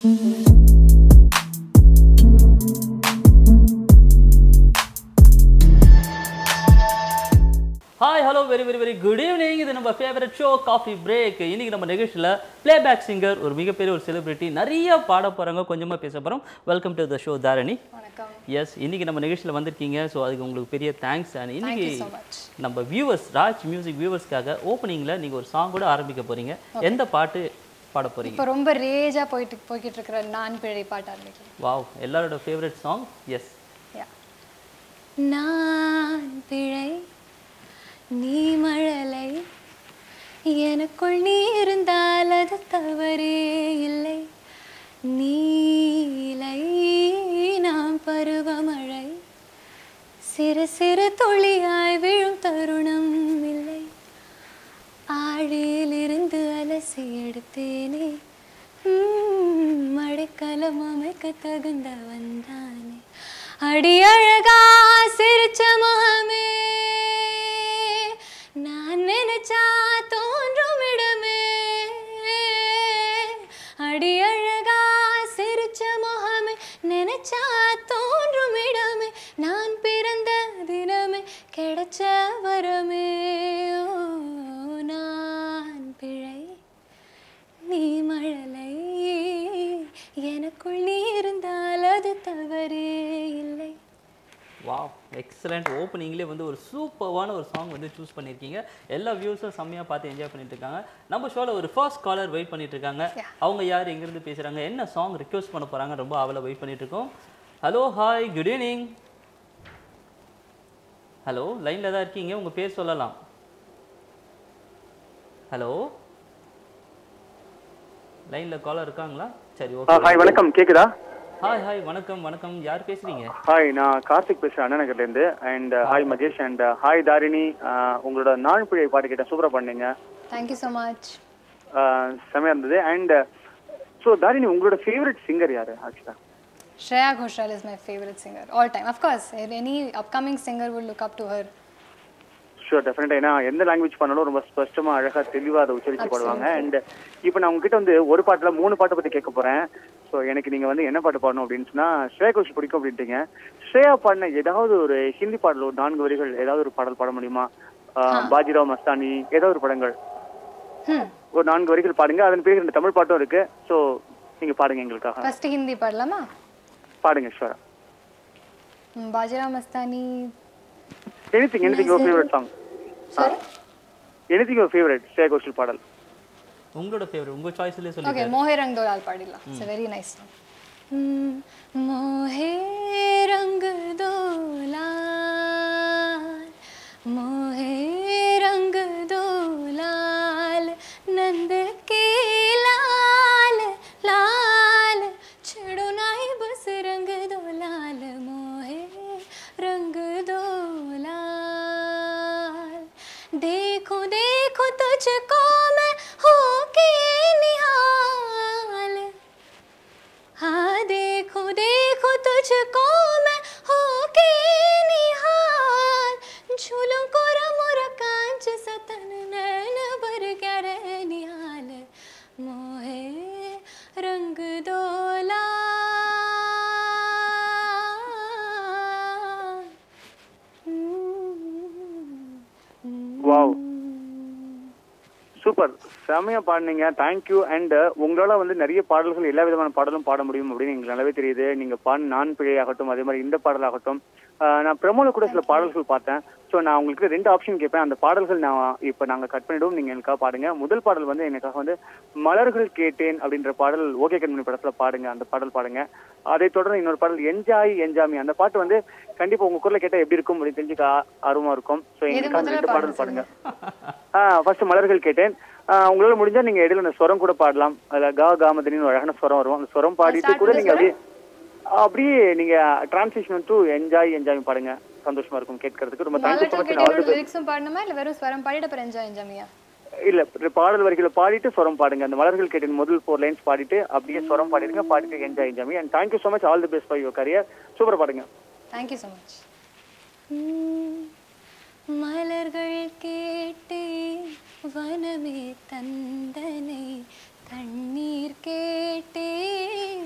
Hi hello very very very good evening இது நம்ம favourite show coffee break இன்னைக்கு நம்ம நிகழ்ச்சியில் பிளேபேக் சிங்கர் ஒரு மிகப்பெரிய ஒரு செலிபிரிட்டி நிறைய பாட போகிறாங்க கொஞ்சமாக பேச போகிறோம் welcome to the show Dharani வணக்கம் எஸ் இன்னைக்கு நம்ம நிகழ்ச்சியில் வந்திருக்கீங்க ஸோ அதுக்கு உங்களுக்கு பெரிய தேங்க்ஸ் அண்ட் இன்னைக்கு you so much. நம்ம வியூவர்ஸ் ராஜ் மியூசிக் வியூவர்ஸ்க்காக ஓப்பனிங்கில் நீங்கள் ஒரு சாங் கூட ஆரம்பிக்க போறீங்க எந்த பாட்டு பாட போறீங்க இப்போ ரொம்ப ரேஜா போயிட்டு போய்கிட்டு இருக்கிற நான் பிழை பாட்டு ஆரம்பிக்கிறேன் வாவ் எல்லாரோட ஃபேவரட் சாங் எஸ் Yeah. நான் பிழை நீ மழலை எனக்குள் நீ இருந்தால் அது தவறே இல்லை நீலை நாம் பருவமழை சிறு சிறு துளியாய் விழும் தருணம் இல்லை ஆழியிலிருந்து அலசி எடுத்தேனே உம், மழைக்காலம் அமைக்க தகுந்த வந்தானே அடி அழகா சிரிச்ச முகமே நான் நினைச்சா தோன்றும் இடமே அடி அழகா சிரிச்ச முகமே நினைச்சா தோன்றும் இடமே நான் பிறந்த தினமே கிடைச்ச வரமே ஓ, நான் பிழை நீ மழலை எனக்குள் நீ இருந்தால் அது தவறே இல்லை வாவ் எக்ஸலண்ட் ஓப்பனிங்லேயே வந்து ஒரு சூப்பர்வான ஒரு சாங் வந்து சூஸ் பண்ணியிருக்கீங்க எல்லா வியூஸும் செம்மையாக பார்த்து என்ஜாய் பண்ணிட்டு இருக்காங்க நம்ம ஷோவில் ஒரு ஃபர்ஸ்ட் காலர் வெயிட் பண்ணிட்டு இருக்காங்க Yeah. அவங்க யார் எங்கேருந்து பேசுகிறாங்க என்ன சாங் ரிக்வெஸ்ட் பண்ண போகிறாங்க ரொம்ப அவளை வெயிட் பண்ணிட்டு இருக்கோம் hello hi good evening hello லைனில் தான் இருக்கீங்க உங்கள் பேர் சொல்லலாம் ஹலோ லைனில் காலர் இருக்காங்களா சரி ஓகே ஹாய் வணக்கம் கேக்குதா ஹாய் ஹாய் வணக்கம் வணக்கம் யார் பேசுறீங்க ஹாய் நான் கார்த்திக் பேசுறேன் அண்ணா நகர்ல இருந்து and hi Mahesh and hi Dharini ஆஹ் உங்களோட நாள் பிழை பாட்டு கேட்ட சூப்பரா பண்ணீங்க தேங்க்யூ ஸோ மச் ஆஹ் செமையா இருந்தது அண்ட் ஸோ தாரிணி உங்களோட ஃபேவரட் சிங்கர் யாரு ஆக்சுவலா Shreya Ghoshal is my favorite singer all time. Of course, any upcoming singer would look up to her. Sure டெஃபினட்டா ஏன்னா எந்த லாங்குவேஜ் பண்ணாலும் ரொம்ப ஸ்பஷ்டமா அழகா தெளிவா அதை உச்சரிச்சு பாடுவாங்க அண்ட் இப்போ நான் உங்ககிட்ட வந்து ஒரு பாட்டுல மூணு பாட்டை பத்தி கேட்க போறேன் ஸோ எனக்கு நீங்க வந்து என்ன பாட்டு பாடணும் அப்படின்னு சொன்னா ஸ்ரேயா கோஷ் பிடிக்கும் அப்படின்ட்டீங்க ஸ்ரேயா பாடின ஏதாவது ஒரு ஹிந்தி பாடல் ஒரு நான்கு வரிகள் ஏதாவது ஒரு பாடல் பாட முடியுமா ஆஹ் பாஜிராவ் மஸ்தானி ஏதாவது ஒரு படங்கள் Hmm. ஒரு நான்கு வரிகள் பாடுங்க அதன் பேர் ரெண்டு தமிழ் பாட்டும் இருக்கு ஸோ நீங்க பாடுங்க எங்களுக்காக First Hindi பாடலாமா பாடுங்க ஷுவரா ம், Bajirao Mastani anything anything your favourite song sorry anything your favourite Shreya Ghoshal பாடல் உங்களோட ஃபேவரட் உங்கள் சாய்ஸ்லேயே ஓகே சொல்லுங்க மோஹே ரங் தோ லால் பாடிடலாம் it's very nice Mohe Rang Do Laal மோஹே Rang Do Lal नंद के लाल लाल छेड़ो नाई बस रंग दो लाल मोहे रंग दो लाल देखो देखो तुझको मैं हो के निहाल हाँ देखो देखो तुझको मैं हो के निहाल झूलों को रमोर कांच सतन नैन भर क्या रे निहाल मोहे रंग दो लाल வாவ் சூப்பர் செமையா பாடுனீங்க தேங்க்யூ அண்ட் உங்களால வந்து நிறைய பாடல்கள் எல்லா விதமான பாடலும் பாட முடியும் அப்படின்னு எங்களுக்கு நல்லாவே தெரியுது நீங்க பாடின நான் பிழை ஆகட்டும் அதே மாதிரி இந்த பாடலாகட்டும் ஆஹ் நான் பிரமோல கூட சில பாடல்கள் பார்த்தேன் ஸோ நான் உங்களுக்கு ரெண்டு ஆப்ஷன் கேட்பேன் அந்த பாடல்கள் நான் இப்போ நாங்கள் கட் பண்ணிடுவோம் நீங்க எனக்காக பாடுங்க முதல் பாடல் வந்து எனக்காக வந்து மலர்கள் கேட்டேன் அப்படின்ற பாடல் ஓகே கண்மணி படத்துல பாடுங்க அந்த பாடல் பாடுங்க அதை தொடர்ந்து இன்னொரு பாடல் என்ஜாய் என்ஜாமி அந்த பாட்டு வந்து கண்டிப்பா உங்க குரலை கேட்டா எப்படி இருக்கும் அப்படின்னு தெரிஞ்சுக்க ஆ- ஆர்வமா இருக்கும் ஸோ எது எங்களுக்காக முதல்ல ரெண்டு பாடல் பாடுங்க பாடுங்க ஃபர்ஸ்ட் மலர்கள் கேட்டேன் ஆஹ் உங்களால முடிஞ்சா நீங்க இடையில அந்த ஸ்வரம் கூட பாடலாம் அதுல கா காமதினின்னு ஒரு அழகான ஸ்வரம் வரும் அந்த ஸ்வரம் பாடிட்டு start கூட with நீங்க அப்படியே அப்படியே நீங்க டிரான்ஸ்லேஷன் டு என்ஜாய் என்ஜாய் பாடுங்க சந்தோஷமா இருக்கும் கேட்கறதுக்கு ரொம்ப தேங்க்யூ ஸோ மலர்கள் மச் கேட்டோட லிரிக்ஸும் பாடணுமா இல்ல வெறும் ஸ்வரம் பாடிட்டு அப்புறம் என்ஜாய் என்ஜாமியா இல்ல பாடல் வரிகளை பாடிட்டு ஸ்வரம் பாடுங்க அந்த மலர்கள் கேட்டின் முதல் ஃபோர் லைன்ஸ் பாடிட்டு அப்படியே ஸ்வரம் பாடிடுங்க பாடிட்டு enjoy enjoy and thank you so much all the best for your career super பாடுங்க தேங்க்யூ ஸோ மச் மலர்கள் கேட்டே வனமே தந்தனை தண்ணீர் கேட்டே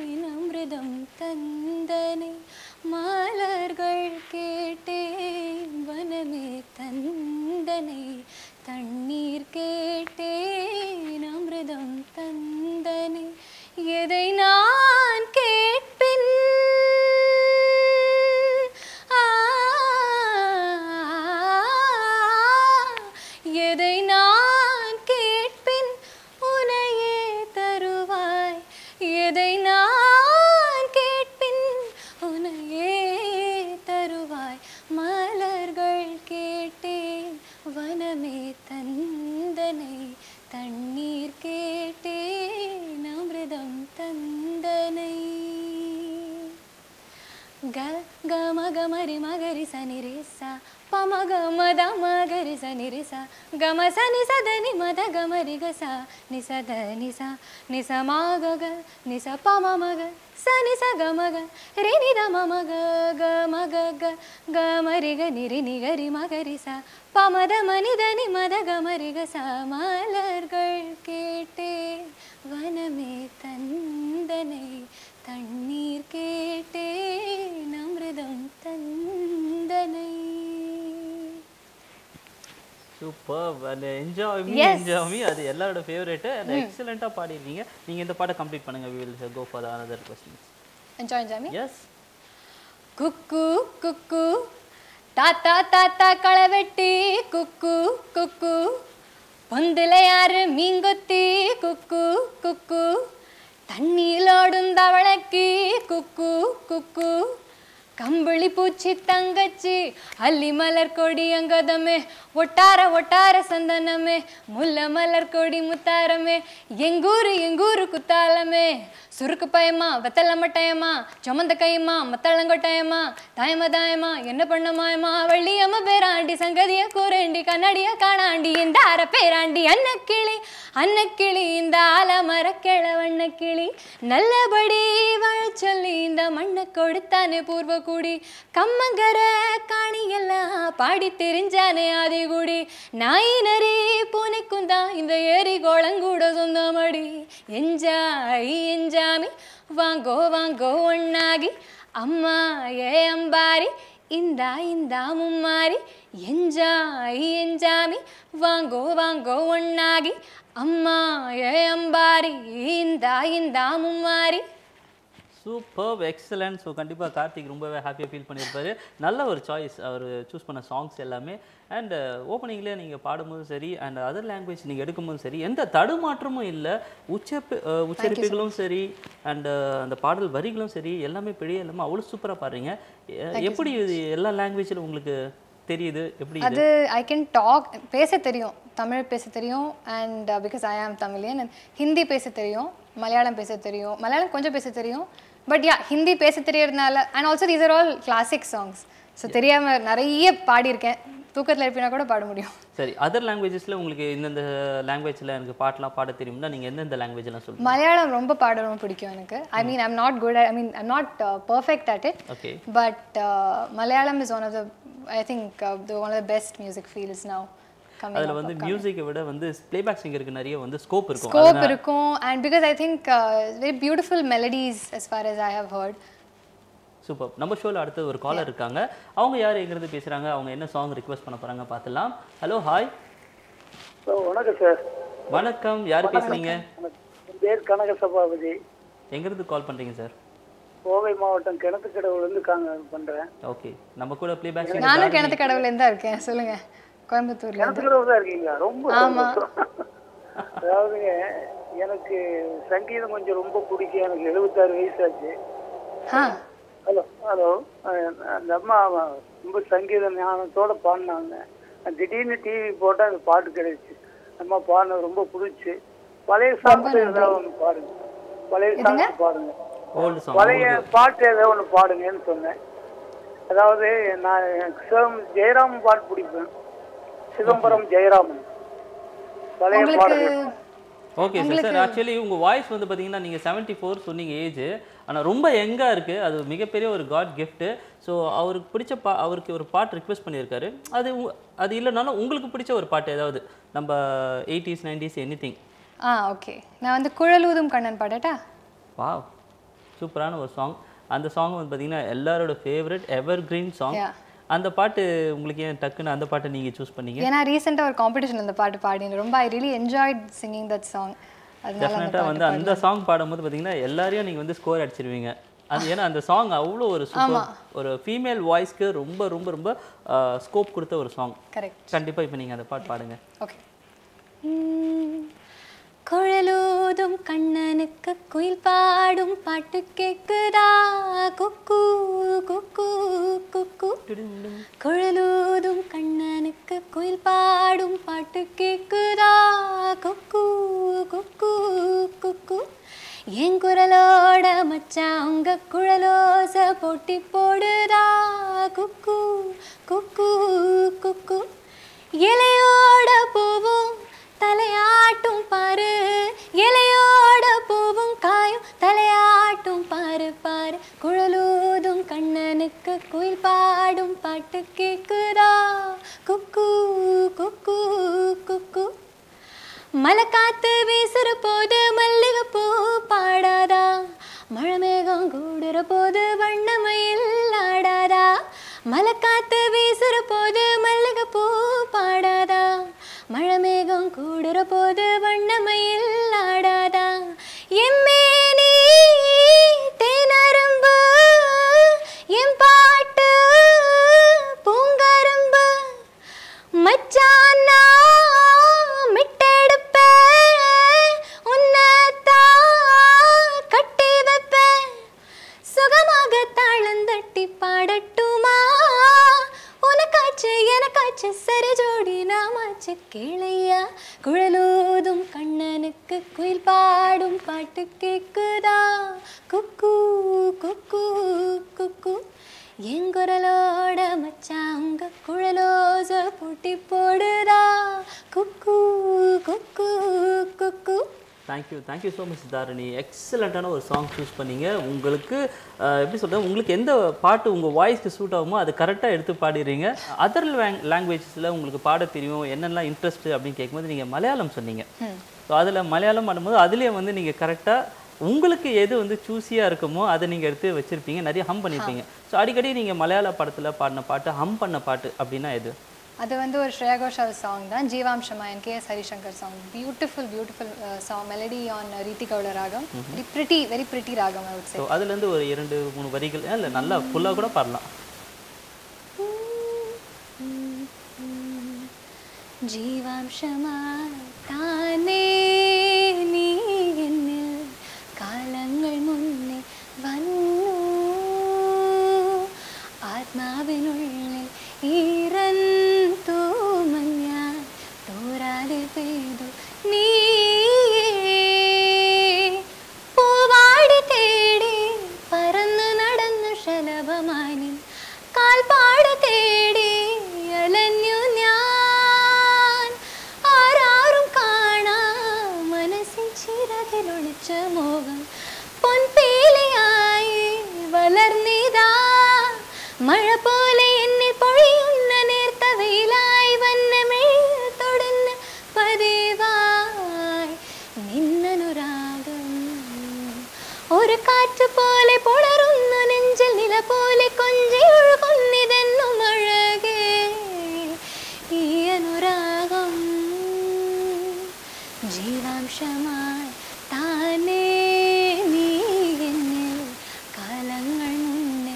அமிர்தம் தந்தனை மலர்கள் கேட்டேன் வனமே தந்தனை தண்ணீர் கேட்டேன் அமிர்தம் தந்தனை எதை நான் கேட்பின் ஆ, எதை நான் கேட்பின் உனையே தருவாய் எதை நான் கேட்பின் உனையே தருவாய் மலர்கள் கேட்டேன் வனமே தந்தனை தண்ணீர் கேட்டேன் அமிர்தம் தந்தனை க க மக மரி மகரி சனி ரே சா ப மக மத மகரி சனி ரே சா க ம ச நி ச த நி ம த க மரி க சா நி ச த நி சா நி ச ம க க நி ச ப ம ம க ச நி ச க ம க ரி நி த ம ம க க ம க க க ம ரி க நி ரி நி க ரி ம க ரி சா ப ம த ம நி த நி ம த க ம ரி க சா மலர்கள் கேட்டேன் வனமே தந்தனை தண்ணீர் கேட்டேன் அமிர்தம் தந்தனை super and enjoy me Yes. Enjoy me அது எல்லாரோட ஃபேவரேட்டு அண்ட் எக்ஸலண்ட்டாக பாடிருக்கீங்க நீங்கள் இந்த பாட்டை கம்ப்ளீட் பண்ணுங்க we will go for another questions enjoy enjoy me yes குக்கு குக்கு தாத்தா தாத்தா களவெட்டி குக்கு குக்கு பொந்துல யாரு மீங்கொத்தி குக்கு குக்கு தண்ணியிலோடும் தவளைக்கு குக்கு குக்கு கம்பளி பூச்சி தங்கச்சி அல்லி மலர் கொடி அங்கதமே ஒட்டார ஒட்டார சந்தனமே முல்ல மலர் கொடி முத்தாரமே எங்கூரு எங்கூரு குத்தாலமே சுருக்கு பயமா வெத்தல மட்டையம்மா சுமந்த கையம்மா மத்தளங்கொட்டையம்மா தாயமா தாயமா என்ன பண்ண மாயமா வள்ளியம்மா பேராண்டி சங்கதிய கூரண்டி கண்ணாடிய காணாண்டி இந்த அர பேராண்டி அன்னக்கிளி அன்னக்கிளி இந்த ஆலமர கிழவண்ண கிளி நல்லபடி வாழ சொல்லி இந்த மண்ணை கொடுத்தானே பூர்வ கூடி கம்மங்கர காணியெல்லாம் பாடி தெரிஞ்சானே ஆதிகுடி நாய் நரி பூனைக்கும் தான் இந்த ஏரி கோளங்கூட சொந்தமடி எஞ்சாய் எஞ்சாமி வாங்கோ வாங்கோ ஒண்ணாகி அம்மா ஏ அம்பாரி இந்தா இந்தா மும்மாரி எஞ்சாய் எஞ்சாமி வாங்கோ வாங்கோ ஒண்ணாகி அம்மா ஏ அம்பாரி இந்தா இந்தா மும்மாரி சூப்பர் எக்ஸலன்ட் ஸோ கண்டிப்பாக கார்த்திக் ரொம்பவே ஹாப்பியாக ஃபீல் பண்ணியிருப்பாரு நல்ல ஒரு சாய்ஸ் அவர் சூஸ் பண்ண சாங்ஸ் எல்லாமே அண்ட் ஓப்பனிங்லேயே நீங்கள் பாடும்போதும் சரி அண்ட் அதர் லாங்குவேஜ் நீங்கள் எடுக்கும்போதும் சரி எந்த தடுமாற்றமும் இல்லை உச்சரிப்பு அஹ், உச்சரிப்புகளும் சரி அண்ட் அந்த பாடல் வரிகளும் சரி எல்லாமே பிழையே இல்லாமல் அவ்வளோ சூப்பராக பாடுறீங்க எ- எப்படி இது எல்லா லாங்குவேஜிலும் உங்களுக்கு தெரியுது எப்படி இது அது ஐ கேன் டாக் பேச தெரியும் தமிழ் பேச தெரியும் அண்ட் பிகாஸ் ஐ ஆம் தமிழியன் அண்ட் ஹிந்தி பேச தெரியும் மலையாளம் பேச தெரியும் மலையாளம் கொஞ்சம் பேச தெரியும் பட் யா ஹிந்தி பேச தெரியறதுனால and also these are all classic songs so தெரியாமல் நிறைய பாடியிருக்கேன் தூக்கத்தில் இருப்பினா கூட பாட முடியும் சரி அதர் லாங்குவேஜஸில் உங்களுக்கு இந்தந்த லாங்குவேஜில் எனக்கு பாட்டெலாம் பாட தெரியும்னா நீங்கள் எந்தெந்த லாங்குவேஜ்லாம் சொல்லுங்கள் மலையாளம் ரொம்ப பாட ரொம்ப பிடிக்கும் எனக்கு I mean I'm not good I mean I'm not perfect at it okay but Malayalam is one of the I think one of the best music feels now coming அதில் வந்து மியூசிக்கை விட வந்து பிளேபேக் சிங்கருக்கு நிறைய வந்து ஸ்கோப் இருக்கும் ஸ்கோப் இருக்கும் and because I think very beautiful melodies as far as I have heard super நம்ம ஷோவில் அடுத்து ஒரு காலர் இருக்காங்க அவங்க யார் எங்கிருந்து பேசுகிறாங்க அவங்க என்ன சாங் ரிக்வெஸ்ட் பண்ண போகிறாங்க பார்த்துலாம் ஹலோ ஹாய் ஹலோ வணக்கம் சார் வணக்கம் யார் பேசுறீங்க என் பேர் கனக சபாபதி எங்கிருந்து கால் பண்ணுறீங்க சார் கோவை மாவட்டம் கிணத்துக்கடவுலேருந்து காங்க பண்ணுறேன் ஓகே நம்ம கூட பிளேபேக் நானும் கிணத்து கடவுள்லேருந்து தான் இருக்கேன் சொல்லுங்க கோயம்புத்தூர்ல கிணத்துக்கடவு தான் இருக்கீங்களா ரொம்ப சந்தோஷம். அதாவதுங்க எனக்கு சங்கீதம் கொஞ்சம் ரொம்ப பிடிக்கும் எனக்கு எழுபத்தாறு வயசாச்சு ஆ ஹலோ ஹலோ அந்த அம்மா ரொம்ப சங்கீத ஞானத்தோட பாடினாங்க நான் திடீர்னு டிவி போட்டால் அந்த பாட்டு கிடைச்சு அம்மா பாடினது ரொம்ப பிடிச்சி பழைய சாங்ஸ் ஏதாவது ஒன்று பாடுங்க பழைய சாங்ஸ் பாடுங்க ஓல்டு சாங் பழைய பாட்டு ஏதோ ஒன்று பாடுங்கன்னு சொன்னேன் அதாவது நான் எனக்கு சிவம் ஜெயராமன் பாட்டு பிடிப்பேன் சிதம்பரம் ஜெயராமன் பழைய உங்களுக்கு பாடல்கள் ஓகே சார் சார் ஆக்சுவலி உங்கள் வாய்ஸ் வந்து பார்த்தீங்கன்னா நீங்கள் செவன்ட்டி ஃபோர் சொன்னீங்க ஏஜ் ஆனால் ரொம்ப யங்காக இருக்குது அது மிகப்பெரிய ஒரு காட் gift ஸோ அவருக்கு பிடிச்ச பா அவருக்கு ஒரு பாட்டு ரிக்வெஸ்ட் பண்ணியிருக்காரு அது உ- அது இல்லைனாலும் உங்களுக்கு பிடிச்ச ஒரு பாட்டு ஏதாவது நம்ம எயிட்டிஸ் நைன்டிஸ் எனி திங் ஆ ஓகே நான் வந்து குழலூதும் கண்ணன் பாடட்டா வாவ் சூப்பரான ஒரு சாங் அந்த சாங் வந்து பார்த்தீங்கன்னா எல்லாரோட favourite evergreen song Yeah. அந்த பாட்டு உங்களுக்கு ஏன் டக்குன்னு அந்த பாட்டை நீங்கள் சூஸ் பண்ணீங்க ஏன்னா ரீசெண்டாக ஒரு காம்படிஷன் அந்த பாட்டு பாடினேன் ரொம்ப I really enjoyed singing that song அதனால அந்த டெஃபினட்டாக வந்து அந்த சாங் பாடும்போது பார்த்தீங்கன்னா எல்லாரையும் நீங்கள் வந்து ஸ்கோர் அடிச்சிருவீங்க அது ஏன்னா அந்த சாங் அவ்வளோ ஒரு சூப்பர் ஒரு ஃபீமேல் வாய்ஸ்க்கு ரொம்ப ரொம்ப ரொம்ப ஸ்கோப் கொடுத்த ஒரு சாங் கரெக்ட் கண்டிப்பாக இப்போ நீங்கள் அந்த பாட்டு பாடுங்க ஓகே குழலூதும் கண்ணனுக்கு குயில் பாடும் பாட்டு கேக்குதா குக்கு குக்கு குக்கு குழலூதும் கண்ணனுக்கு குயில் பாடும் பாட்டு கேக்குதா குக்கு குக்கு குக்கு என் குரலோட மச்சான் உங்க குழலோச போட்டி போடுதா குக்கு குக்கு குக்கு இலையோட பூவும் தலையாட்டும் பாரு இலையோட பூவும் காயும் தலையாட்டும் பாரு பாரு குழலூதும் கண்ணனுக்கு குயில் பாடும் பாட்டு கேக்குதா குக்கு குக்கு குக்கு மலை காத்து வீசுற போது மல்லிகை பூ பாடாதா மழை மேகம் கூடுற போது வண்ணமயில் ஆடாதா மலை காத்து வீசுற போது மல்லிகை பூ பாடாதா மழை மேகம் கூடுற போது வண்ணமயில் ஆடாதா எம்மேனி தேனரும்பு என் பாட்டு பூங்கரும்பு மச்சானா மிட்டெடுப்பேன் உன்னத்தான் கட்டி வைப்பேன் சுகமாக தாளந்தட்டி பாடட்டுமா உனக்காச்சு எனக்காச்சு சரி ஜோடி நாமாச்சு கேளையா குழலூதும் கண்ணனுக்கு குயில் பாடும் பாட்டு கேக்குதா குக்கு குக்கு குக்கு என் குரலோட மச்சான் உங்க குழலோச போட்டி போடுதா குக்கு குக்கு குக்கு thank you thank you so much Dharani எக்ஸலண்ட்டான ஒரு சாங் சூஸ் பண்ணீங்க உங்களுக்கு அஹ், எப்படி சொல்கிறது உங்களுக்கு எந்த பாட்டு உங்கள் வாய்ஸ்க்கு சூட் ஆகுமோ அது கரெக்டாக எடுத்து பாடிடுறீங்க அதர் லாங்குவேஜஸில் உங்களுக்கு பாட தெரியும் என்னெல்லாம் இன்ட்ரெஸ்ட் அப்படின்னு கேட்கும்போது நீங்கள் மலையாளம் சொன்னீங்க ஸோ அதில் மலையாளம் பண்ணும்போது அதுலேயே வந்து நீங்கள் கரெக்டாக உங்களுக்கு எது வந்து சூஸியாக இருக்குமோ அதை நீங்கள் எடுத்து வச்சுருப்பீங்க நிறைய ஹம் பண்ணியிருப்பீங்க ஸோ அடிக்கடி நீங்கள் மலையாள படத்தில் பாடின பாட்டு ஹம் பண்ண பாட்டு அப்படின்னா எது அது வந்து ஒரு ஸ்ரேயா கோஷால் சாங் தான் ஜீவாம்சமா என் K S Harishankar song beautiful beautiful song melody ஆன் ரீதி கவுல ராகம் வெரி பிரிட்டி வெரி பிரிட்டி ராகம் ஐ வுட் ஸோ அதுலேருந்து ஒரு இரண்டு மூணு வரிகள் இல்லை நல்லா ஃபுல்லாக கூட பாடலாம் ജീവാംശമായി താനേ നീ എന്നിൽ കാലങ്ങൾ മുന്നേ വന്നു ആത്മാവിനുള്ളിൽ ഈറൻ തൂമഞ്ഞാൻ തോരാതെ പെയ്തു നീ പൂവാടി തേടി പറന്നു നടന്നു ശലഭമായി നിൻ കാൽപ്പാട് തേടി അലഞ്ഞു ഞാൻ ആരാരും കാണാ മനസ്സിൻ ചിറകിലൊളിച്ച മോഹം പൊൻപീലിയായി വളർന്നിതാ മഴ പോലെ എന്നിൽ പൊഴിയുന്ന നേർത്ത വെയിലായി വന്നമിഴ് തൊടുന്ന പതിവായി നിന്നനുരാഗം ഒരു കാറ്റ് പോലെ പുണരുന്ന നെഞ്ചിൽ നില പോലെ കൊഞ്ചി ഒഴുകുന്നിതെന്നും അഴകേ ഈ അനുരാഗം ജീവാംശമായി താനേ നീ എന്നിൽ കാലങ്ങൾ മുന്നേ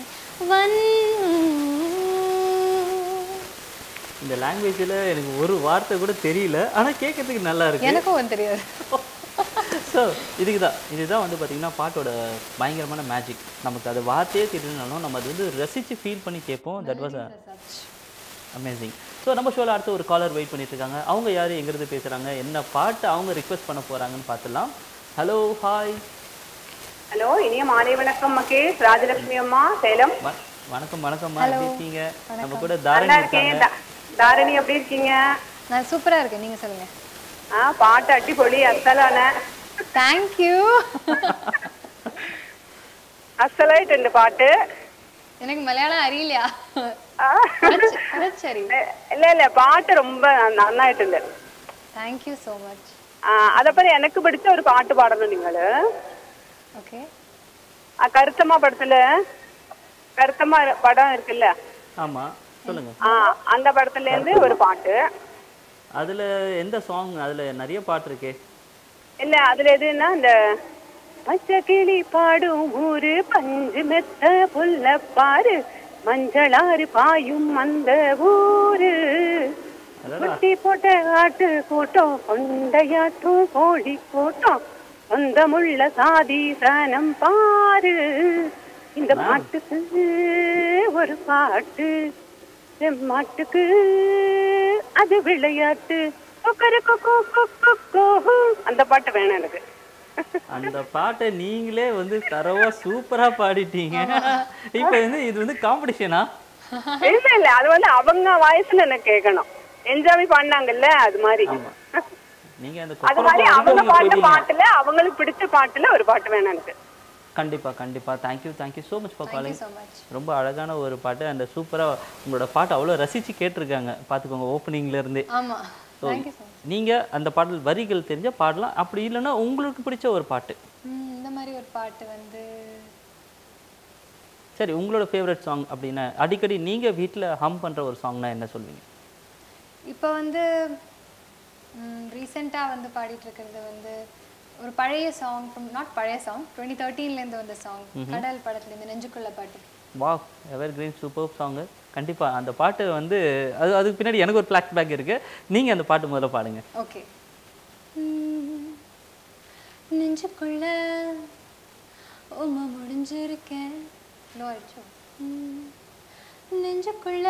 വന്നു இந்த லாங்குவேஜில் எனக்கு ஒரு வார்த்தை கூட தெரியல ஆனால் கேட்கறதுக்கு நல்லா இருக்கு எனக்கும் வந்து தெரியாது ஸோ இதுக்கு தான் இதுதான் வந்து பார்த்தீங்கன்னா பாட்டோட பயங்கரமான மேஜிக் நமக்கு அது வார்த்தையே தெரியலனாலும் நம்ம அது வந்து ரசித்து ஃபீல் பண்ணி கேட்போம் தட் வாஸ் அமேசிங் ஸோ நம்ம ஷோவில் அடுத்து ஒரு காலர் வெயிட் பண்ணிட்டு இருக்காங்க அவங்க யார் எங்கிருந்து பேசுகிறாங்க என்ன பாட்டு அவங்க ரிக்வெஸ்ட் பண்ண போகிறாங்கன்னு பார்த்துலாம் ஹலோ ஹாய் ஹலோ இனிய மாலை வணக்கம் மகேஷ் ராஜலட்சுமி அம்மா சேலம் வணக்கம் வணக்கம்மா எப்படி இருக்கீங்க நம்ம கூட நல்லா தாரணி இருக்கேன் இருக்காங்க தா- தாரணி எப்படி இருக்கீங்க நான் சூப்பரா இருக்கேன் நீங்க சொல்லுங்க ஆ பாட்டு அடிப்பொலி அசலான தேங்க்யூ அசலாயிட்டு இந்த பாட்டு எனக்கு மலையாளம் அறியலையா ஆ. சரி இல்ல இல்ல பாட்டு ரொம்ப நன்னாயிട്ടുണ്ട് தேங்க்யூ ஸோ மச் அதப்பறம் எனக்கு பிடிச்ச ஒரு பாட்டு பாடணும் நீங்கள് ஓகே அஹ், கருத்தம்மா படத்துல கருத்தம்மா படம் இருக்குல்ல ஆமா சொல்லுங்க ஆ, அந்த படத்துல இருந்து ஒரு பாட்டு அதுல எந்த சாங் அதுல நிறைய பாட்டு இருக்கே இல்ல அதுல எதுன்னா இந்த பச்சை கிளி பாடும் ஊரு பஞ்சு மெத்த புல்ல பாரு மஞ்சளாறு பாயும் அந்த ஊரு அடடா. குட்டி போட்ட ஆட்டு கூட்டம் கொண்டையாட்டும் கோழி கூட்டம் சொந்தமுள்ள சாதி சனம் பாரு இந்த பாட்டுக்கு ஒரு பாட்டு மாட்டுக்கு அது விளையாட்டு கொக்கரக்கோ கொக்கோ கொக்கோ. அந்த பாட்டு வேணும் எனக்கு அந்த பாட்டை நீங்களே வந்து தரவா சூப்பரா பாடிட்டீங்க இப்போ வந்து இது வந்து காம்படிஷனா இல்ல இல்ல அது வந்து அவங்க வாய்ஸ்ல எனக்கு கேட்கணும் என்ஜாய் பண்ணாங்கல்ல அது மாதிரி நீங்க அந்த அது கொக்கரக்கோ மாதிரி வந்து அவங்க நீங்க பாட்டு போயிட்டீங்க. பாட்டுல அவங்களுக்கு பிடிச்ச பாட்டுல ஒரு பாட்டு வேணும் எனக்கு கண்டிப்பா கண்டிப்பா thank you thank you so much for thank you calling so much ரொம்ப அழகான ஒரு பாட்டு அந்த சூப்பரா உங்களோட பாட்டு அவ்வளோ ரசிச்சு கேட்டிருக்காங்க பார்த்துக்கோங்க ஓப்பனிங்ல இருந்தே ஆமா தேங்க்யூ ஸோ மச் நீங்க அந்த பாடல் வரிகள் தெரிஞ்ச பாடலாம் அப்படி இல்லைன்னா உங்களுக்கு பிடிச்ச ஒரு பாட்டு இந்த மாதிரி ஒரு பாட்டு வந்து சரி உங்களோட ஃபேவரட் சாங் அப்படின்னா அடிக்கடி நீங்க வீட்ல ஹம் பண்ற ஒரு சாங்னா என்ன சொல்வீங்க இப்போ வந்து ரீசெண்டாக வந்து பாடிட்டு இருக்கிறது வந்து ஒரு பழைய சாங் நாட் பழைய சாங் டுவெண்ட்டி தேர்ட்டீன்லேருந்து வந்த சாங் கடல் படத்துலேருந்து நெஞ்சுக்குள்ள பாட்டு வா எவர் கிரீன் சூப்பர் சாங்கு கண்டிப்பா அந்த பாட்டு வந்து அது அதுக்கு பின்னாடி எனக்கு ஒரு ஃப்ளாஷ் பேக் இருக்கு நீங்க அந்த பாட்டு முதல்ல பாடுங்க ஓகே நெஞ்சுக்குள்ள உமா முடிஞ்சிருக்கேன் லோ ஆயிடுச்சோ ம். நெஞ்சுக்குள்ள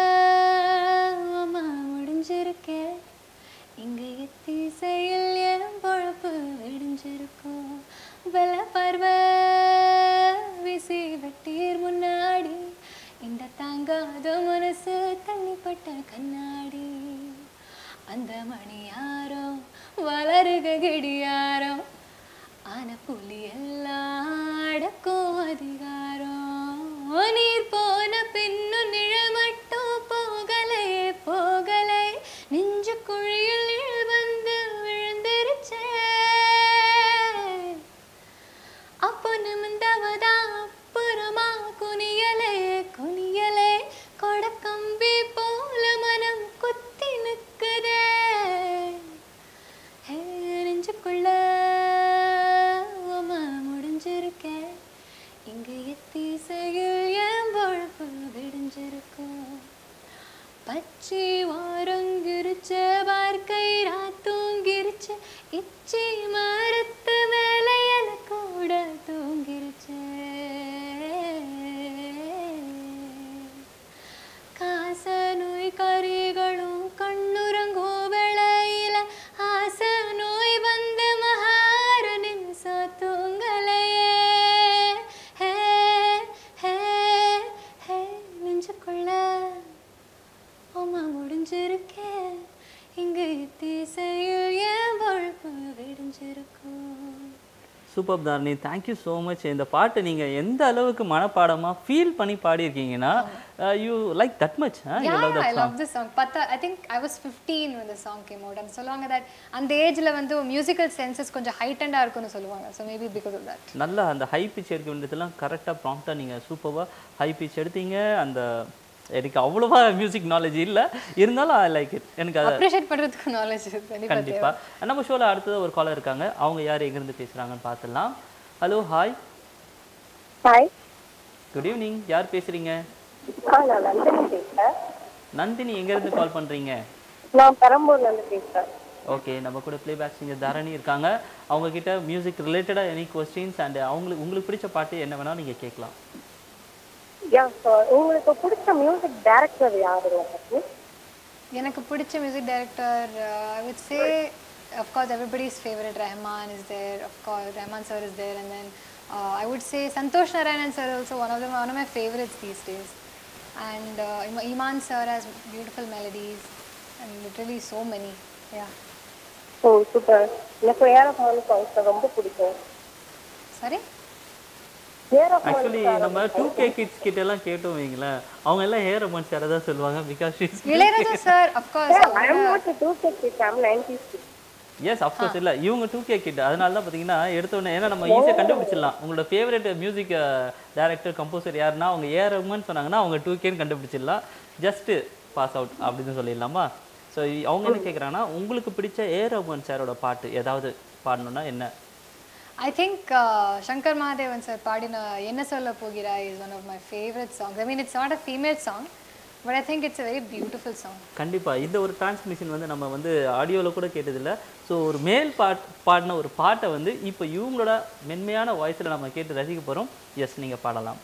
உமா முடிஞ்சிருக்கேன் இங்க எத்திசையில் என் பொழப்பு விடிஞ்சிருக்கும் வெள்ள பார்வை வீசி வெட்டீர் முன்னாடி இந்த தாங்காத மனசு தண்ணிப்பட்ட கண்ணாடி அந்த மணியாரம் வளருக கிடியாரம் ஆன புலி எல்லாம் அடக்கும் அதிகாரம் நீர் போன பின்னும் நிழல் மட்டும் போகலையே போகலை நெஞ்சு குழியில் நிழல் வந்து விழுந்துருச்சே அப்போ நிமிந்தவதா அப்புறமா குனியலே குனியலே கொடக்கம்பி போல மனம் குத்தி நிற்குதே ஹே, நெஞ்சுக்குள்ள உமா முடிஞ்சிருக்கேன் இங்க எத்திசையில் என் பொழப்பு விடிஞ்சிருக்கும் பச்சை வாரங்கிருச்ச பார்க்கை ராத்தூங்கிருச்சு இச்சி மரத்து மேலையல கூட தூங்கிருச்சே காச நோய் கறிகளும் கண்ணுறங்கும் வேளையில ஆச நோய் வந்து மகார நிமிஷ தூங்கலையே ஹே ஹே ஹே நெஞ்சுக்குள்ள அம்மா முடிஞ்சிருக்கேன் இங்கு திசையில் என் பொழப்பு விடிஞ்சிருக்கும் super Dharani thank you so much இந்த பாட்டு நீங்க எந்த அளவுக்கு மனப்பாடமா ஃபீல் பண்ணி பாடியிருக்கீங்கன்னா you like that much you love Yeah, தட் I love this song. Pata, I think I was 15 when the song came out. And சொல்லுவாங்க that அந்த ஏஜ்ல வந்து மியூசிக்கல் சென்சஸ் கொஞ்சம் ஹைட்டண்டா இருக்கும்னு சொல்லுவாங்க so maybe because of that நல்லா அந்த ஹை பிச் எடுக்க வேண்டியதெல்லாம் கரெக்டாக ப்ராம்ப்டாக நீங்கள் சூப்பராக ஹை பிச் எடுத்தீங்க அந்த எனக்கு அவ்வளோவா மியூசிக் நாலேஜ் இல்லை இருந்தாலும் ஐ லைக் இட் எனக்கு அது அப்ரிஷியேட் பண்றதுக்கு நாலேஜ் கண்டிப்பா கண்டிப்பா நம்ம ஷோவில் அடுத்தது ஒரு காலர் இருக்காங்க அவங்க யார் எங்கேருந்து பேசுகிறாங்கன்னு பார்த்துடலாம் hello hi hi good evening யார் பேசுகிறீங்க ஆ நான் நந்தினி பேசுறேன் நந்தினி எங்கேருந்து கால் பண்ணுறீங்க நான் பெரம்பூர்ல இருந்து பேசுறேன் ஓகே நம்ம கூட ப்ளேபேக் சிங்கர் தரணி இருக்காங்க அவங்க கிட்ட மியூசிக் ரிலேட்டடாக எனி கொஸ்டின்ஸ் அண்ட் அவங்களுக்கு உங்களுக்கு பிடிச்ச பாட்டு என்ன வேணாலும் நீங்கள் கேட்கலாம் யா சார் உங்களுக்கு பிடிச்ச மியூசிக் டைரக்டர் யாரு உங்களுக்கு எனக்கு பிடிச்ச music director I would say of course everybody's favorite Rahman is there of course Rahman sir is there and then uh, I would say Santosh Narayanan sir also one of them one of my favorites these days and uh, Ima- Iman sir has beautiful melodies and literally so many yeah ஓ super எனக்கு AR Rahman songs ரொம்ப பிடிக்கும் sorry AR Rahman actually நம்ம two K kids கிட்ட எல்லாம் கேட்டோம் வைங்களேன் அவங்க எல்லாம் ஹேர் அமௌண்ட் சார் தான் சொல்லுவாங்க because she's Ilaiyaraaja sir of course I am not two K kids I am nineties kids yes of course இல்ல இவங்க டூ கே கிட் அதனால தான் பார்த்தீங்கன்னா எடுத்த உடனே ஏன்னா நம்ம ஈஸியாக கண்டுபிடிச்சிடலாம் உங்களோட ஃபேவரட் மியூசிக் டைரக்டர் கம்போசர் யாருன்னா அவங்க ஏ ரகுமான் சொன்னாங்கன்னா அவங்க டூ கேன்னு கண்டுபிடிச்சிடலாம் ஜஸ்ட் பாஸ் அவுட் அப்படின்னு சொல்லிடலாமா ஸோ அவங்க என்ன கேட்குறாங்கன்னா உங்களுக்கு பிடிச்ச ஏ ரகுமான் சாரோட பாட்டு ஏதாவது பாடணும்னா என்ன I think Shankar Mahadevan sir பாடின என்ன சொல்ல போகிறா is one of my favourite songs I mean it's not a female song but I think it's a very beautiful song கண்டிப்பா இந்த ஒரு டிரான்ஸ்மிஷன் வந்து நம்ம வந்து ஆடியோவில் கூட கேட்டதில்ல ஸோ ஒரு மேல் பாட் பாடின ஒரு பாட்டை வந்து இப்போ இவங்களோட மென்மையான வாய்ஸில் நம்ம கேட்டு ரசிக்க போகிறோம் எஸ் நீங்கள் பாடலாம்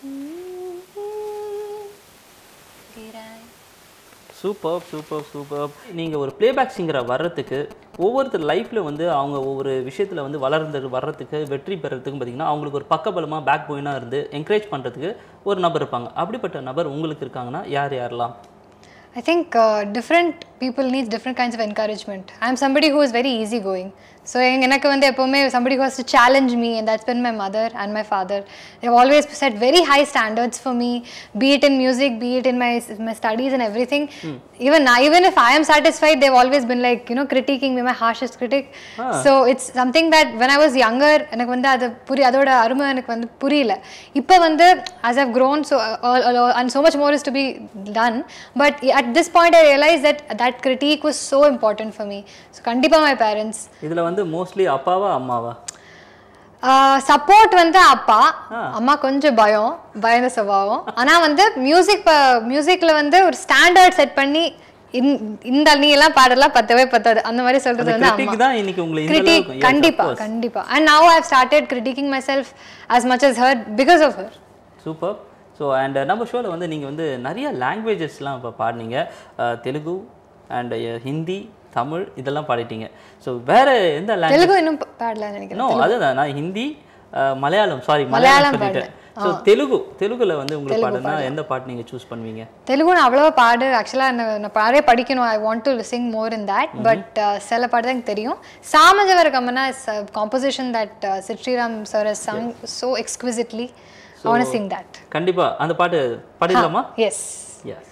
சூப்பர் சூப்பர் சூப்பர் நீங்கள் ஒரு பிளேபேக் சிங்கராக வர்றதுக்கு ஒவ்வொருத்தர் லைஃப்பில் வந்து அவங்க ஒவ்வொரு விஷயத்தில் வந்து வளர்ந்து வர்றதுக்கு வெற்றி பெறத்துக்கும் பார்த்தீங்கன்னா அவங்களுக்கு ஒரு பக்கபலமாக பேக் போயினாக இருந்து என்கரேஜ் பண்ணுறதுக்கு ஒரு நபர் இருப்பாங்க அப்படிப்பட்ட நபர் உங்களுக்கு இருக்காங்கன்னா யார் யாரெல்லாம் I think uh, different people need different kinds of encouragement. I'm somebody who is very easygoing. So எனக்கு வந்து எப்போவுமே somebody who has to challenge me and that's been my mother and my father. They've always set very high standards for me, be it in music, be it in my, my studies and everything. Even now, even if I am satisfied, they've always been like, you know, critiquing me, my harshest critic. So it's something that when I was younger, எனக்கு வந்து அது புரி அதோட அருமை எனக்கு வந்து புரியல இப்போ வந்து as I've grown so uh, all, all, all- and so much more is to be done but at this point I realized that that critique was so important for me so கண்டிப்பா my parents இதில் வந்து mostly அப்பாவா அம்மாவா support வந்து அப்பா அம்மா கொஞ்சம் பயம் பயந்த சுபாவம் ஆனா வந்து மியூசிக் மியூசிக்ல வந்து ஒரு ஸ்டாண்டர்ட் செட் பண்ணி இந்த- இந்த நீ எல்லாம் பாடலாம் பத்தவே பத்தாது அந்த மாதிரி சொல்றது வந்து critique அம்மா தான் இன்னைக்கு உங்களை இந்த கிரிட்டிக் அளவுக்கு- yes, of கண்டிப்பா course. கண்டிப்பா and now i've started critiquing myself as much as her because of her super so and நம்ம ஷோவில் வந்து நீங்கள் வந்து நிறைய லாங்குவேஜஸ்லாம் இப்போ பாடினீங்க அஹ், தெலுங்கு அண்ட் ஹிந்தி தமிழ் இதெல்லாம் பாடிட்டீங்க ஸோ வேற எந்த லாங்குவேஜ் தெலுங்கு இன்னும் ப- பாடல நினைக்கிறேன் நோ அதுதான் நான் ஹிந்தி அஹ், மலையாளம் சாரி மலையாளம் மலையாளம் சொல்லிட்டேன் ஸோ தெலுங்கு தெலுங்குல வந்து உங்களுக்கு பாடுனா எந்த பாட்டு நீங்கள் சூஸ் பண்ணுவீங்க தெலுங்கு நான் அவ்வளோவா பாடு ஆக்சுவலாக நான் நிறைய படிக்கணும் I want to sing more in that but சில பாட்டு தான் எனக்கு தெரியும் Samajavaragamana is composition that Sid Sriram sir sung so exquisitely I want sing that கண்டிப்பா அந்த பாட்டு பாடிடலாமா ఎస్ எஸ்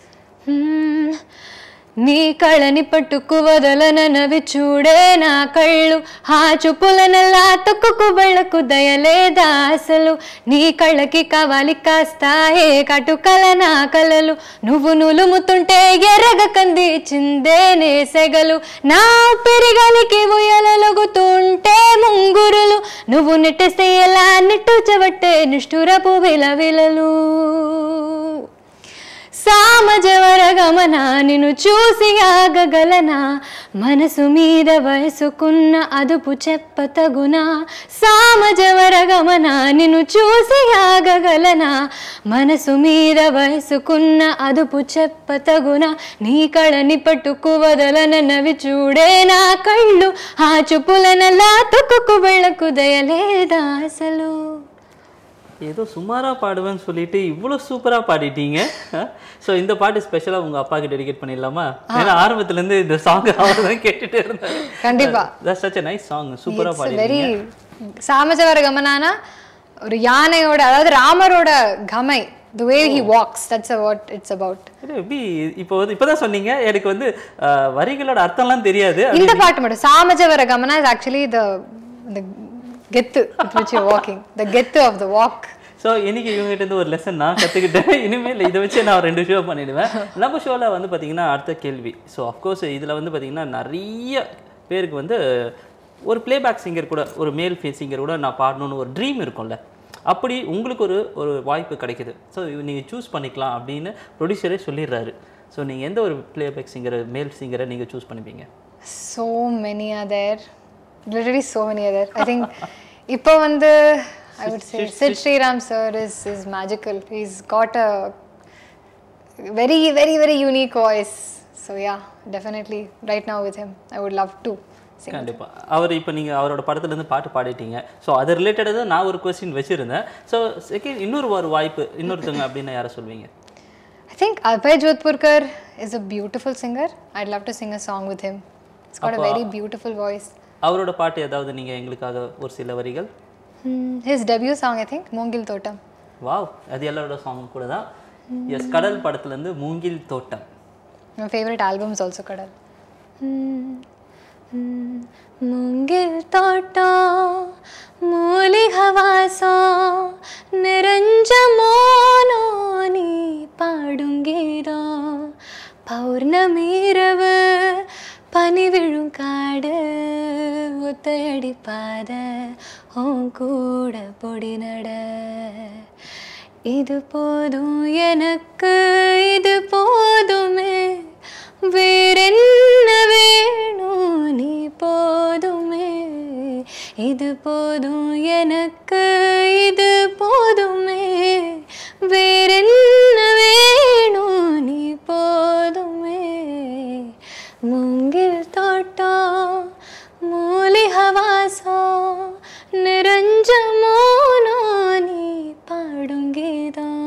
నీ కళని పట్టుకువదల ననవి చూడే నా కళ్ళు ఆ చూపులనల్లా తొక్కుకు వెళ్ళకు దయలేదా అసలు నీ కళ్ళకి కావాలి కాస్తాయే కటుకల నా కలలు నువ్వు నులుముతుంటే ఎర్రగ కంది చిందేనే సెగలు నా పెరిగలికి ఉయ్యలొగుతుంటే ముంగురులు నువ్వు నెట్టేస్తే ఎలా నిట్టూచబట్టే నిష్ఠురపు విలవిలలు సామజవర గమన నిన్ను చూసి ఆగగలనా మనసు మీద వయసుకున్న అదుపు చెప్పతగునా సామజవర గమన నిన్ను చూసి ఆగగలనా మనసు మీద వయసుకున్న అదుపు చెప్పతగునా నీ కళని పట్టుకు వదలనవి చూడే నా కళ్ళు ఆ చూపులనలా తొక్కుకు వెళ్ళకు దయలేదా అసలు ஏதோ சுமாரா பாடுவேன்னு சொல்லிட்டு இவ்வளோ சூப்பரா பாடிட்டீங்க ஸோ இந்த பாட்டு ஸ்பெஷலாக உங்க அப்பாக்கு டெடிகேட் பண்ணிடலாமா ஏன்னா ஆரம்பத்துல இருந்து இந்த சாங் அவர் தான் கேட்டுட்டே இருந்தாரு கண்டிப்பா that's such a nice song சூப்பரா வெரி பாடிட்டீங்க சாமஜவர கமனானா ஒரு யானையோட அதாவது ராமரோட கமை the way he walks that's what it's about இது எப்படி இப்போ வந்து இப்போதான் சொன்னீங்க எனக்கு வந்து அஹ், வரிகளோட அர்த்தம்லாம் தெரியாது இந்த பாட்டு மட்டும் சாமஜவர கமனா இஸ் ஆக்சுவலி த த கெத்து விச் யூ வாக்கிங் த கெத்து ஆஃப் த வாக் ஸோ இன்னைக்கு இவங்ககிட்ட இருந்து ஒரு லெசன் நான் கற்றுக்கிட்டேன் இனிமேல் இதை வச்சு நான் ரெண்டு ஷோ பண்ணிடுவேன் நம்ம ஷோவில் வந்து பார்த்தீங்கன்னா அடுத்த கேள்வி ஸோ அஃப்கோர்ஸ் இதில் வந்து பார்த்தீங்கன்னா நிறைய பேருக்கு வந்து ஒரு பிளேபேக் சிங்கர் கூட ஒரு மேல் ஃபே சிங்கர் கூட நான் பாடணும்னு ஒரு ட்ரீம் இருக்கும்ல அப்படி உங்களுக்கு ஒரு ஒரு வாய்ப்பு கிடைக்குது ஸோ நீங்கள் சூஸ் பண்ணிக்கலாம் அப்படின்னு ப்ரொடியூசரே சொல்லிடுறாரு ஸோ நீங்கள் எந்த ஒரு பிளேபேக் சிங்கரை மேல் சிங்கரை நீங்கள் சூஸ் பண்ணிப்பீங்க so many are there literally so many are there i think இப்போ வந்து i would say sid sriram sir is is magical he's got a very very very unique voice so yeah definitely right now with him i would love to sing கண்டிப்பா அவர் இப்போ நீங்கள் அவரோட படத்துலேருந்து பாட்டு பாடிட்டீங்க so அது ரிலேட்டடாக தான் நான் ஒரு கொஸ்டின் வச்சுருந்தேன் ஸோ செகண்ட் இன்னொரு ஒரு வாய்ப்பு இன்னொருத்தவங்க அப்படின்னு யாரை சொல்வீங்க I think Abhay Jodhpurkar is a beautiful singer. I'd love to sing a song with him. He's got a very beautiful voice. அவரோட பாட்டு ஏதாவது நீங்கள் எங்களுக்காக ஒரு சில வரிகள் Hmm, his debut song, I think, Mongil Totam. Wow அது எல்லாரோட சாங் கூட தான் எஸ் கடல் படத்துலேருந்து மூங்கில் தோட்டம் My favorite album is also Kadal. Hmm. ம், மூங்கில் தோட்டம் மூலிகை வாசம் நிறைஞ்ச மோனோ நீ பாடும் கீதம் பௌர்ணமி இரவு பனி விழும் காடு ஒத்தையடி பாத உன் கூட பொடி நட இது போதும் எனக்கு இது போதுமே வேறென்ன வேணும் நீ போதுமே இது போதும் எனக்கு இது போதுமே வேறென்ன வேணும் நீ போதுமே மூங்கில் தோட்டம் மூலிகை வாசம் நிறைஞ்ச மோனோ நீ பாடும் கீதம்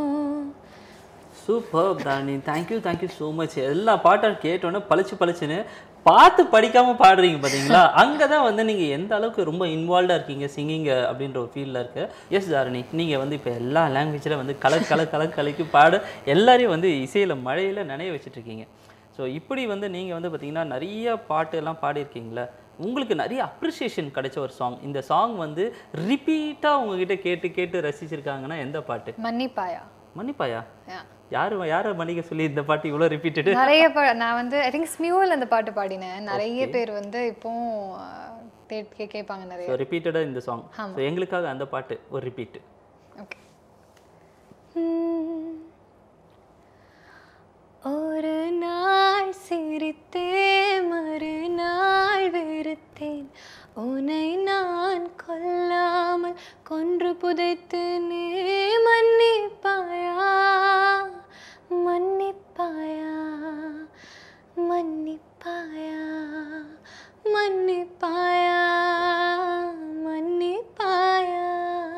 super Dharani thank you thank you so much எல்லா பாட்டும் கேட்டோன்னே பளிச்சு பளிச்சுன்னு பார்த்து படிக்காம பாடுறீங்க பாத்தீங்களா அங்கே தான் வந்து நீங்கள் எந்த அளவுக்கு ரொம்ப இன்வால்வ்டாக இருக்கீங்க சிங்கிங் அப்படின்ற ஒரு ஃபீல்டில் இருக்கு எஸ் தாரணி நீங்கள் வந்து இப்போ எல்லா லாங்குவேஜில் வந்து கல கல கல கலக்கி பாட எல்லாரையும் வந்து இசையில் மழையில் நனைய வச்சுட்டு இருக்கீங்க ஸோ இப்படி வந்து நீங்கள் வந்து பார்த்தீங்கன்னா நிறைய பாட்டு எல்லாம் பாடியிருக்கீங்களே உங்களுக்கு நிறைய அப்ரிசியேஷன் கிடைச்ச ஒரு சாங் இந்த சாங் வந்து ரிப்பீட்டாக உங்ககிட்ட கேட்டு கேட்டு ரசிச்சிருக்காங்கன்னா எந்த பாட்டு மன்னிப்பாயா மன்னிப்பாயா Yeah. யாரு யாரை மன்னிக்க சொல்லி இந்த பாட்டு இவ்வளோ ரிப்பீட்டடு நிறைய பா நான் வந்து ஐ திங்க் ஸ்மியூல் அந்த பாட்டு பாடினேன் நிறைய பேர் வந்து இப்போ கே கேட்பாங்க நிறைய ஸோ ரிப்பீட்டடாக இந்த சாங் ஸோ எங்களுக்காக அந்த பாட்டு ஒரு ரிப்பீட் ஓகே ஒரு நாள் சிரித்தே மறுநாள் வெறுத்தேன் உன்னை நான் கொல்லாமல் கொன்று புதைத்தேனே மன்னிப்பாயா மன்னிப்பாயா மன்னிப்பாயா மன்னிப்பாயா மன்னிப்பாயா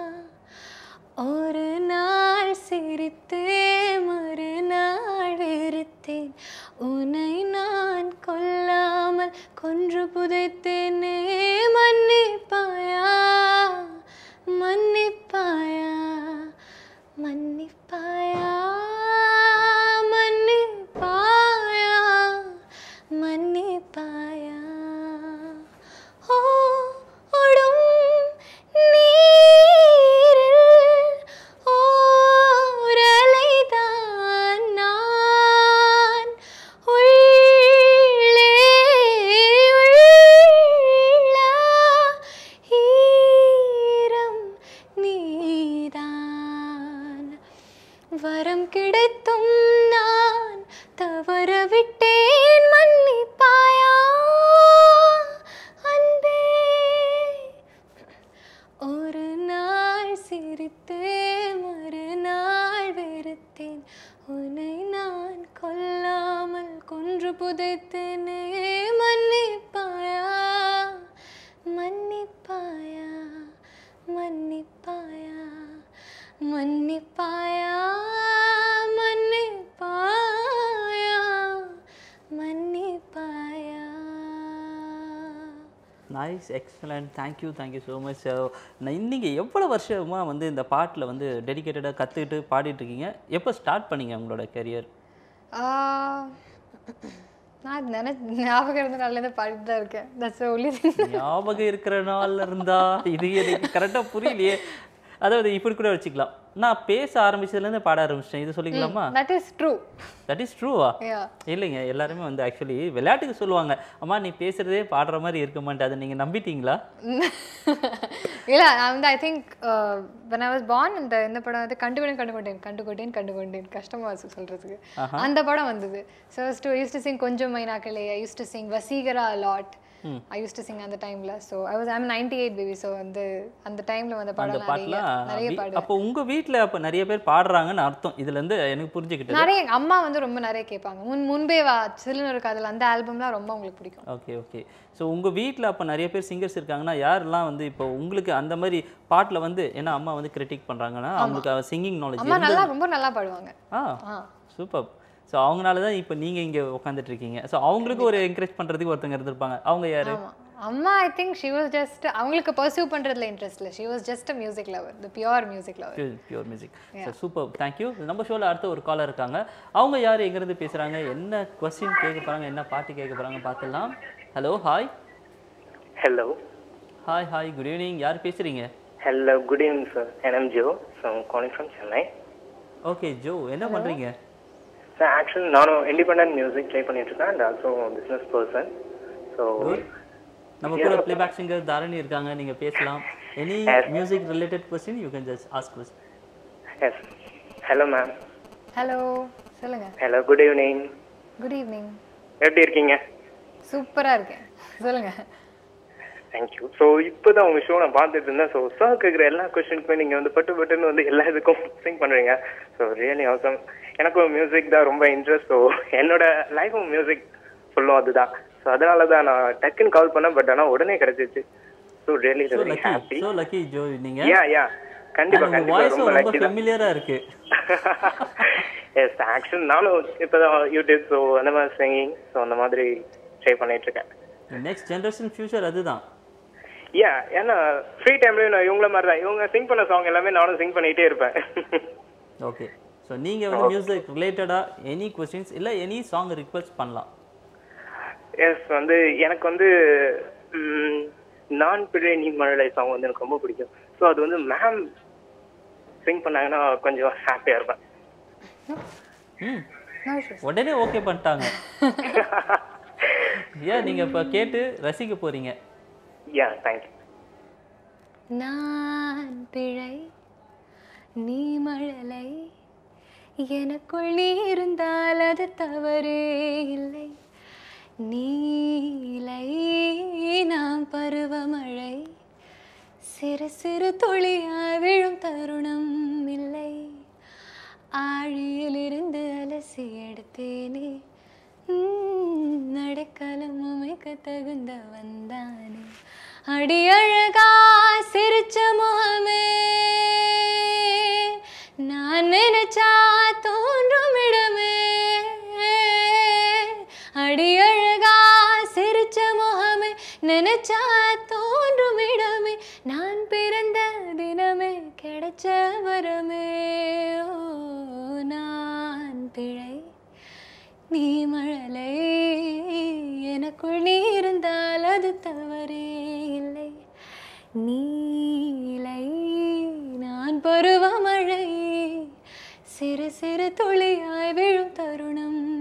ஒரு நாள் சிரித்தே மறுநாள் வெறுத்தேன் உன்னை நான் கொல்லாமல் கொன்று புதைத்தேனே மன்னிப்பாயா மன்னிப்பாயா மன்னிப்பாயா மன்னிப்பாயா மன்னிப்பாயா ஓ ஒடும் நீரில் ஓரலைதான் நான் உள்ளே உள்ள ஈரம் நீதான் வரம் கிடைத்தும் நான் தவற விட்டேன் மன்னிப்பாயா அன்பே ஒரு நாள் சிரித்தே மறுநாள் வெறுத்தேன் உன்னை நான் கொல்லாமல் கொன்று புதைத்தேனே மன்னிப்பாயா மன்னிப்பாயா மன்னிப்பாயா மன்னிப்பாயா மன்னிப்பாயா மன்னிப்பாயா nice excellent thank you thank you so much நீங்கள் எவ்வளோ வருஷமாக வந்து இந்த பாட்டில் வந்து டெடிக்கேட்டடாக கற்றுக்கிட்டு பாடிட்டு இருக்கீங்க எப்போ ஸ்டார்ட் பண்ணீங்க உங்களோட கரியர் ஆஹ், நான் இது நினை ஞாபகம் இருந்த நாள்லேருந்து பாடிட்டு தான் இருக்கேன் தட்ஸ் ஒன்லி ஞாபகம் இருக்கிற நாள்ல இருந்தா இது எனக்கு கரெக்டாக புரியலையே அதாவது இப்படி கூட வச்சுக்கலாம் நான் பேச ஆரம்பிச்சதுலேருந்து பாட ஆரம்பிச்சிட்டேன் இது சொல்லிக்கலாமா that is true that is ட்ரூவா யா இல்லைங்க எல்லாருமே வந்து ஆக்சுவலி விளையாட்டுக்கு சொல்லுவாங்க அம்மா நீ பேசுறதே பாடுற மாதிரி இருக்க மாட்டே அதை நீங்கள் நம்பிட்டீங்களா இல்ல நான் வந்து I think when I was born இந்த இந்த படம் வந்து கண்டுகொண்டேன் கண்டுகொண்டேன் கண்டுகொண்டேன் கண்டுகொண்டேன் கஷ்டமா இருக்கு சொல்றதுக்கு அந்த படம் வந்தது so to used to sing கொஞ்சம் மைனாக்களே I used to sing Vaseegara lot I used to sing அந்த டைம்ல so I was I'm ninety eight baby so வந்து அந்த டைம்ல வந்த அந்த படம் நிறைய பாட்டுலாம் நிறைய வீ- பாடு அப்போ உங்க வீட்ல அப்போ நிறைய பேர் பாடுறாங்கன்னு அர்த்தம் இதுல இருந்து எனக்கு புரிஞ்சுக்கிட்டது நிறைய எங்க அம்மா வந்து ரொம்ப நிறைய கேட்பாங்க முன் முன்பே வா சில்லுன்னு ஒரு காதல் அந்த ஆல்பம்லாம் ரொம்ப உங்களுக்கு பிடிக்கும் ஓகே ஓகே ஸோ உங்க வீட்ல அப்போ நிறைய பேர் சிங்கர்ஸ் இருக்காங்கன்னா யாரெல்லாம் வந்து இப்போ உங்களுக்கு அந்த மாதிரி பாட்டுல வந்து ஏன்னா அம்மா வந்து கிரிட்டிக் பண்றாங்கன்னா அவங்களுக்கு சிங்கிங் நாலேஜ் அம்மா நல்லா ரொம்ப நல்லா பாடுவாங்க ஆ ஆ சூப்பர் ஸோ அவங்களால தான் இப்போ நீங்க இங்க உட்காந்துட்டு இருக்கீங்க ஸோ அவங்களுக்கு ஒரு என்கரேஜ் பண்றதுக்கு ஒருத்தங்க இருந்திருப்பாங்க அவங்க யாரு ஆமா அம்மா I think she was just அவங்களுக்கு பர்சியூ பண்றதுல இன்ட்ரெஸ்ட் இல்லை she was just a music lover the pure music lover pure music so super thank you நம்ம ஷோவில் அடுத்த ஒரு காலர் இருக்காங்க அவங்க யார் எங்கேருந்து பேசுகிறாங்க என்ன கொஸ்டின் கேட்க போகிறாங்க என்ன பாட்டு கேட்க போகிறாங்க பார்த்துடலாம் hello hi Hello. Hi hi good evening யார் பேசுறீங்க Hello. Good evening, sir. And I'm Joe. So I'm calling from Chennai. Okay Jo என்ன பண்றீங்க So actually, நானும் independent music ட்ரை பண்ணிட்டு இருக்கேன் and also business person. So Good. நம்ம கூட playback singer Dharani இருக்காங்க நீங்க பேசலாம் any music related question you can just ask question yes. Hello, ma'am. Hello சொல்லுங்க Hello. Good evening. Good evening எப்படி இருக்கீங்க சூப்பரா இருக்கேன் சொல்லுங்க தேங்க்யூ ஸோ இப்போ தான் உங்கள் ஷோ நான் பார்த்துட்டு இருந்தேன் ஸோ சார் கேட்குற எல்லா கொஸ்டினுக்குமே நீங்கள் வந்து பட்டு பட்டுன்னு வந்து எல்லா இதுக்கும் சிங் பண்ணுறீங்க ஸோ ரியலி அவசம் எனக்கும் மியூசிக் தான் ரொம்ப இன்ட்ரெஸ்ட் ஸோ என்னோட லைஃபும் மியூசிக் சொல்லும் அதுதான் ஸோ அதனால தான் நான் டக்குன்னு கால் பண்ணேன் பட் ஆனால் உடனே கிடைச்சிச்சு so really so very lucky happy so lucky Jo நீங்க யா யா கண்டிப்பா உங்க கண்டிப்பா வாய்ஸும் ரொம்ப ரொம்ப லக்கி தான் ஃபெமிலியரா இருக்கு எஸ் ஆக்சுவல் நானும் இப்போதான் யூடியூப் ஸோ அந்த மாதிரி சிங்கிங் ஸோ அந்த மாதிரி ட்ரை பண்ணிட்டு இருக்கேன் நெக்ஸ்ட் ஜெனரேஷன் ஃபியூச்சர் அதுதான் யா ஏன்னா ஃப்ரீ டைம்லயும் நான் இவங்கள மாதிரி தான் இவங்க சிங் பண்ண சாங் எல்லாமே நானும் சிங் பண்ணிட்டே இருப்பேன் ஓகே ஸோ நீங்க வந்து மியூசிக் ரிலேட்டடா எனி கொஸ்டின்ஸ் இல்ல எனி சாங் ரிக்வெஸ்ட் பண்ணலாம் எஸ் வந்து எனக்கு வந்து ம், நான் பிழை நீ மழலை சாங் வந்து எனக்கு ரொம்ப பிடிக்கும் ஸோ அது வந்து மேம் சிங் பண்ணாங்கன்னா கொஞ்சம் ஹாப்பியா இருப்பேன் ம் நோ இஷ்யூஸ் உடனே ஓகே பண்ணிட்டாங்க ஏன் நீங்க இப்ப கேட்டு ரசிக்க போறீங்க யா தேங்க்யூ நான் பிழை நீ மழலை எனக்குள் நீ இருந்தால் அது தவறே இல்லை நீலை நாம் பருவமழை சிறு சிறு துளியாய் விழும் தருணம் இல்லை ஆழியிலிருந்து அலசி எடுத்தேனே உம், நடைக்கலம் அமைக்க தகுந்த வந்தானே அடி அழகா சிரிச்ச முகமே நான் நினைச்சா தோன்றும் இடமே அடி அழகா சிரிச்ச முகமே நினைச்சா தோன்றும் இடமே நான் பிறந்த தினமே கிடைச்ச வரமே ஓ நான் பிழை நீ மழலை எனக்குள் நீ இருந்தால் அது தவறே இல்லை நீலை நான் பருவமழை சிறு சிறு துளியாய் விழும் தருணம்